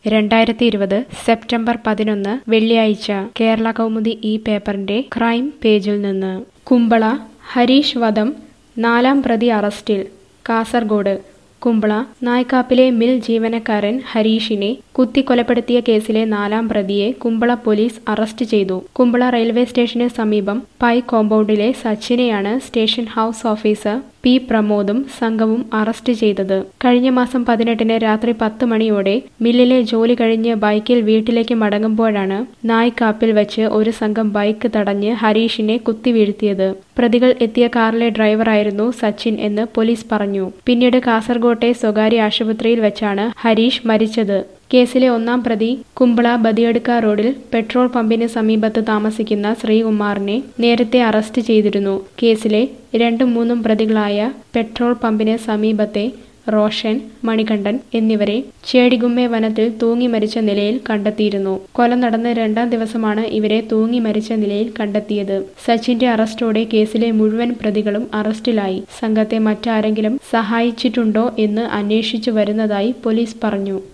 രണ്ടായിരത്തി ഇരുപത് സെപ്റ്റംബർ പതിനൊന്ന് വെള്ളിയാഴ്ച കേരള കൗമുദി ഈ പേപ്പറിന്റെ ക്രൈം പേജിൽ നിന്ന് കുമ്പള ഹരീഷ് വധം നാലാം പ്രതി അറസ്റ്റിൽ കാസർഗോഡ് കുമ്പള നായ്ക്കാപ്പിലെ മിൽ ജീവനക്കാരൻ ഹരീഷിനെ കുത്തിക്കൊലപ്പെടുത്തിയ കേസിലെ നാലാം പ്രതിയെ കുമ്പള പോലീസ് അറസ്റ്റ് ചെയ്തു കുമ്പള റെയിൽവേ സ്റ്റേഷന് സമീപം പൈ കോമ്പൗണ്ടിലെ സച്ചിനെയാണ് സ്റ്റേഷൻ ഹൗസ് ഓഫീസർ പി പ്രമോദും സംഘവും അറസ്റ്റ് ചെയ്തത് കഴിഞ്ഞ മാസം പതിനെട്ടിന് രാത്രി പത്ത് മണിയോടെ മില്ലിലെ ജോലി കഴിഞ്ഞ് ബൈക്കിൽ വീട്ടിലേക്ക് മടങ്ങുമ്പോഴാണ് നായ്ക്കാപ്പിൽ വെച്ച് ഒരു സംഘം ബൈക്ക് തടഞ്ഞ് ഹരീഷിനെ കുത്തിവീഴ്ത്തിയത് പ്രതികൾ എത്തിയ കാറിലെ ഡ്രൈവറായിരുന്നു സച്ചിൻ എന്ന് പോലീസ് പറഞ്ഞു പിന്നീട് കാസർകോട്ടെ സ്വകാര്യ ആശുപത്രിയിൽ വെച്ചാണ് ഹരീഷ് മരിച്ചത് കേസിലെ ഒന്നാം പ്രതി കുമ്പള ബദിയടുക്ക റോഡിൽ പെട്രോൾ പമ്പിന് സമീപത്ത് താമസിക്കുന്ന ശ്രീകുമാറിനെ നേരത്തെ അറസ്റ്റ് ചെയ്തിരുന്നു കേസിലെ രണ്ടും മൂന്നും പ്രതികളായ പെട്രോൾ പമ്പിന് സമീപത്തെ റോഷൻ മണികണ്ഠൻ എന്നിവരെ ചേടിഗുമ്മെ വനത്തിൽ തൂങ്ങി മരിച്ച നിലയിൽ കണ്ടെത്തിയിരുന്നു കൊല നടന്ന രണ്ടാം ദിവസമാണ് ഇവരെ തൂങ്ങി മരിച്ച നിലയിൽ കണ്ടെത്തിയത് സച്ചിന്റെ അറസ്റ്റോടെ കേസിലെ മുഴുവൻ പ്രതികളും അറസ്റ്റിലായി സംഘത്തെ മറ്റാരെങ്കിലും സഹായിച്ചിട്ടുണ്ടോ എന്ന് അന്വേഷിച്ചു വരുന്നതായി പോലീസ് പറഞ്ഞു